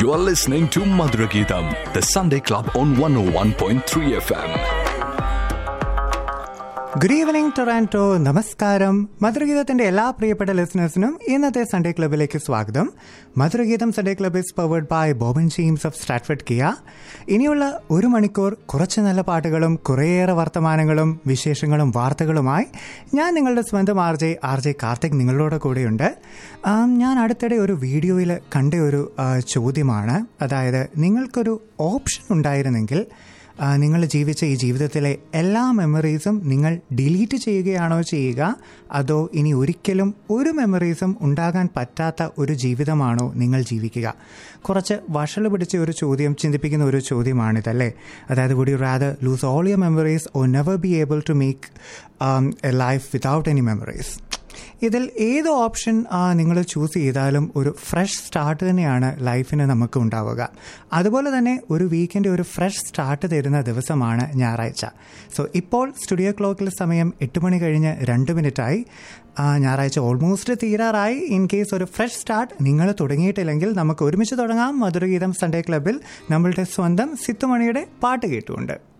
You are listening to Madhurageetam, the Sunday Club on 101.3 FM. Good evening Toronto നമസ്കാരം മധുരഗീതത്തിന്റെ എല്ലാ പ്രിയപ്പെട്ട ലിസണേഴ്സിനും ഇന്നത്തെ സൺഡേ ക്ലബിലേക്ക് സ്വാഗതം Madhurageetham Sunday club is powered by Boban James of Stratford Kia ഇനിയുള്ള ഒരു മണിക്കൂർ കുറച്ച് നല്ല പാട്ടുകളും കുറേയേറെ വർത്തമാനങ്ങളും വിശേഷങ്ങളും വാർത്തകളുമായി ഞാൻ നിങ്ങളുടെ സ്വന്തം R J R J Karthik നിങ്ങളോട് കൂടെയുണ്ട് ആം, ഞാൻ അടുത്തിടെ ഒരു വീഡിയോയിൽ കണ്ട ഒരു ആ, ചോദ്യമാണ് അതായത് നിങ്ങൾക്കൊരു ഓപ്ഷൻ ഉണ്ടായിരുന്നെങ്കിൽ ആ, നിങ്ങൾ ജീവിച്ച ഈ ജീവിതത്തിലെ എല്ലാ മെമ്മറീസും നിങ്ങൾ ഡിലീറ്റ് ചെയ്യുകയാണോ ചെയ്യുക അതോ ഇനി ഒരിക്കലും ഒരു മെമ്മറീസും ഉണ്ടാകാൻ പറ്റാത്ത ഒരു ജീവിതമാണോ നിങ്ങൾ ജീവിക്കുക കുറച്ച് വഷള് പിടിച്ച ഒരു ചോദ്യം ചിന്തിപ്പിക്കുന്ന ഒരു ചോദ്യമാണിതല്ലേ അതായത് would you rather lose all your memories or never be able to make a life without any memories ഇതിൽ ഏത് ഓപ്ഷൻ നിങ്ങൾ ചൂസ് ചെയ്താലും ഒരു ഫ്രഷ് സ്റ്റാർട്ട് തന്നെയാണ് ലൈഫിന് നമുക്ക് ഉണ്ടാവുക അതുപോലെ തന്നെ ഒരു വീക്കെൻഡ് ഒരു ഫ്രഷ് സ്റ്റാർട്ട് തരുന്ന ദിവസമാണ് ഞായറാഴ്ച സോ ഇപ്പോൾ സ്റ്റുഡിയോ ക്ലോക്കിൽ സമയം എട്ട് മണി കഴിഞ്ഞ് രണ്ട് മിനിറ്റായി ആ, ഞായറാഴ്ച ഓൾമോസ്റ്റ് തീരാറായി ഇൻ കേസ് ഒരു ഫ്രഷ് സ്റ്റാർട്ട് നിങ്ങൾ തുടങ്ങിയിട്ടില്ലെങ്കിൽ നമുക്ക് ഒരുമിച്ച് തുടങ്ങാം മധുരഗീതം സൺഡേ ക്ലബിൽ നമ്മളുടെ സ്വന്തം സിത്തുമണിയുടെ പാട്ട് കേട്ടുകൊണ്ട്